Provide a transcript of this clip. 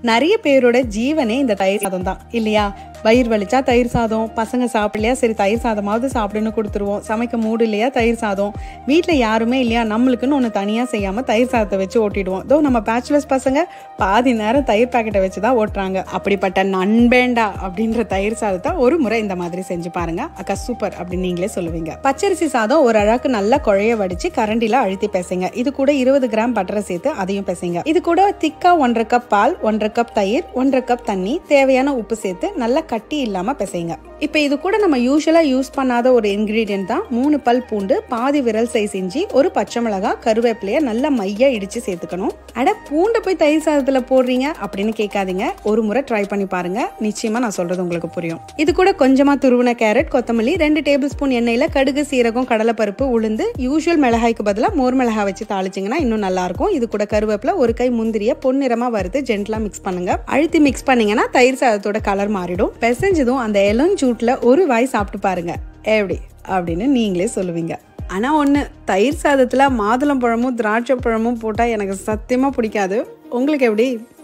நிறைய பேரோட ஜீவனே இந்த தயிர் சாதம் தான் இல்லையா வயிறு வலிச்சா தயிர் சாதம் பசங்க சாப்பிடலையா சரி தயிர் சாதமாவது சாப்பிடுன்னு கொடுத்துருவோம் சமைக்க மூடு இல்லையா தயிர் சாதம் வீட்டில் யாருமே இல்லையா நம்மளுக்குன்னு ஒன்று தனியாக செய்யாமல் தயிர் சாதத்தை வச்சு ஓட்டிடுவோம் தோ நம்ம பேச்சுலர்ஸ் பசங்க பாதி நேரம் தயிர் பாக்கெட்டை வச்சு தான் ஓட்டுறாங்க அப்படிப்பட்ட நண்பேண்டா அப்படின்ற தயிர் சாதத்தை ஒரு முறை இந்த மாதிரி செஞ்சு பாருங்க அக்கா சூப்பர் அப்படின்னு நீங்களே சொல்லுவீங்க பச்சரிசி சாதம் ஒரு அழகு நல்லா குழைய வடிச்சு கரண்டில அழுத்தி பேசுங்க இது கூட இருபது கிராம் பட்டரை சேர்த்து அதையும் பேசுங்க இது கூட திக்கா ஒன்றரை கப் பால் ஒன்றரை கப் தயிர் ஒன்றரை கப் தண்ணி தேவையான உப்பு சேர்த்து நல்லா கட்டி இல்லாம பிசைங்க இப்போ இது கூட நம்ம யூஸ்வலா யூஸ் பண்ணாத ஒரு இன்கிரீடியன்ட் தான் மூணு பல் பூண்டு பாதி விரல் சைஸ் இஞ்சி ஒரு பச்சை மிளகா கருவேப்பிலைய நல்லா மையா இடிச்சு சேர்த்துக்கணும் அட பூண்டை போய் தயிர் சாதத்துல போடுறீங்க அப்படின்னு கேட்காதீங்க ஒரு முறை ட்ரை பண்ணி பாருங்க நிச்சயமா நான் சொல்றது உங்களுக்கு புரியும் இது கூட கொஞ்சமா துருவின கேரட் கொத்தமல்லி ரெண்டு டேபிள் ஸ்பூன் எண்ணெயில கடுகு சீரகம் கடலைப்பருப்பு உளுந்து யூஸ்வல் மிளகாய்க்கு பதிலாக மோர் மிளகாய் வச்சு தாளிச்சிங்கன்னா இன்னும் நல்லா இருக்கும் இது கூட கருவேப்பிலை ஒரு கை முந்திரிய பொன்னிறமா வறுத்து ஜென்டலா மிக்ஸ் பண்ணுங்க அழுத்தி மிக்ஸ் பண்ணீங்கன்னா தயிர் சாதத்தோட கலர் மாறிடும் பெசஞ்சதும் அந்த இளஞ்சூட்ல ஒரு வாய் சாப்பிட்டு பாருங்க எப்படி அப்படின்னு நீங்களே சொல்லுவீங்க ஆனா ஒண்ணு தயிர் சாதத்துல மாதுளம் பழமும் திராட்சை பழமும் போட்டா எனக்கு சத்தியமா பிடிக்காது உங்களுக்கு எப்படி